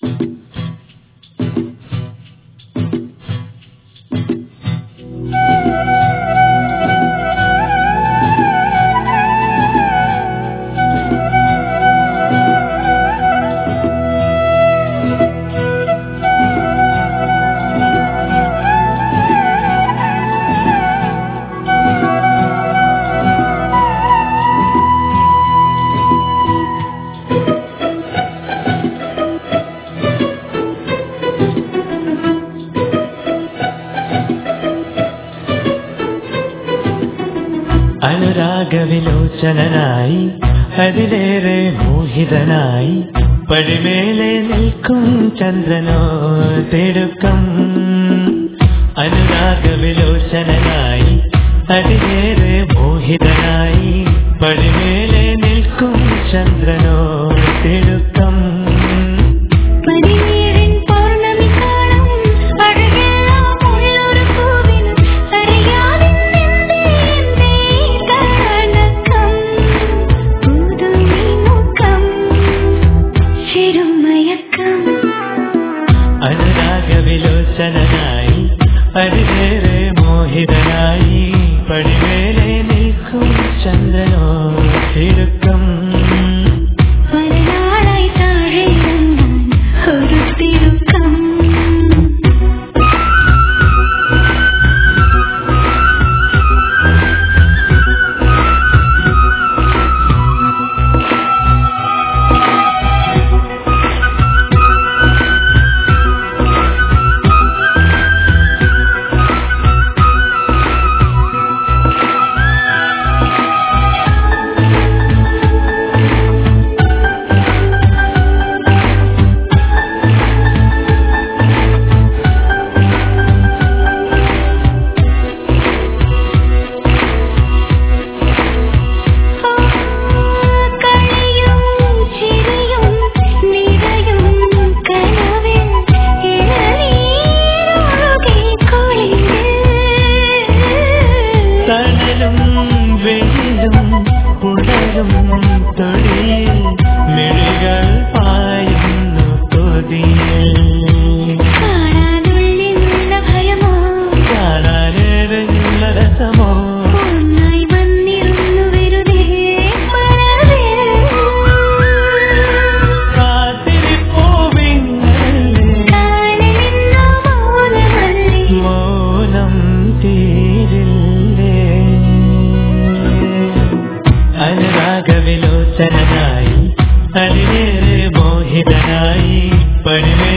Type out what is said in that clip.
അനുരാഗവിലോചനായി അതിലേറെ മോഹിതനായി പടിമേലെ നിൽക്കും ചന്ദ്രനോ തിടുക്കം അനുരാഗവിലോചനായി അതിലേറെ മോഹിതനായി പടിമേലെ നിൽക്കും ചന്ദ്രനോ തിടുക്കം പതിനേഴിൻ പൗർണമി കാണും അഴകെല്ലാം ഉള്ളൊരു പൂവിനും അറിയാതിന്നെന്തേ എന്തേ കണക്കം പുതുമി മുഖം ചെറുമയക്കം അനുരാഗവിലോചനായി അതിലേറെ മോഹിതനായി പടിമേലെ നിൽക്കും ചന്ദ്രനോ തിടുക്കം പല നാളായി താഴെ ഇറങ്ങാൻ ഒരു തിടുക്കം കളിയും ചിരിയും നിറയും കനവിൽ ഇളനീരൊഴുകി കുളിരിൽ തണലും വെയിലും പുണരും തൊടിയിൽ മിഴികൾ പായുന്നു കൊതിയിൽ കാണാനുള്ളിലുള്ള ഭയമോ കാണാനേറെയുള്ള രസമോ ഒന്നായി വന്നിരുന്നു വെറുതെ മഴവിൽ കാത്തിരിപ്പൂവിങ്ങല്ലേ കാലിലിന്നു മൗനമല്ലി മൗനം തീരില്ലേ അനുരാഗവിലോചനായി അതിലേറെ മോഹിതനായി പണിമേ